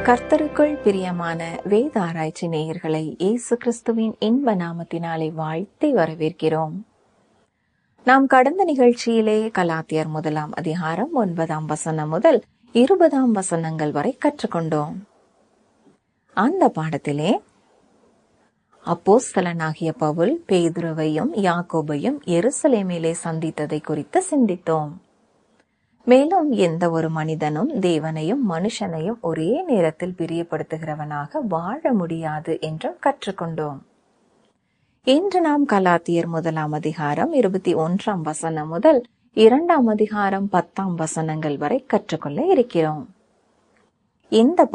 கர்த்தருக்குள் பிரியமான வேத ஆராய்ச்சி நேயர்களை இயேசு கிறிஸ்துவின் இன்ப நாமத்தினாலே வாழ்த்தி வரவேற்கிறோம் நாம் கடந்த நிகழ்ச்சியிலே கலாத்தியர் முதலாம் அதிகாரம் ஒன்பதாம் வசனம் முதல் இருபதாம் வசனங்கள் வரை கற்றுக்கொண்டோம் அந்த பாடத்திலே அப்போஸ்தலனாகிய பவுல் பேதுருவையும் யாக்கோபையும் எருசலேமிலே சந்தித்ததை குறித்து சிந்தித்தோம் மேலும் எந்த ஒரு மனிதனும் தேவனையும் மனுஷனையும் ஒரே நேரத்தில் பிரியப்படுத்துகிறவனாக வாழ முடியாது என்றும் கற்றுக்கொண்டோம் இன்று நாம் கலாத்தியர் முதலாம் அதிகாரம் இருபத்தி ஒன்றாம் வசனம் முதல் இரண்டாம் அதிகாரம் பத்தாம் வசனங்கள் வரை கற்றுக்கொள்ள இருக்கிறோம் இந்த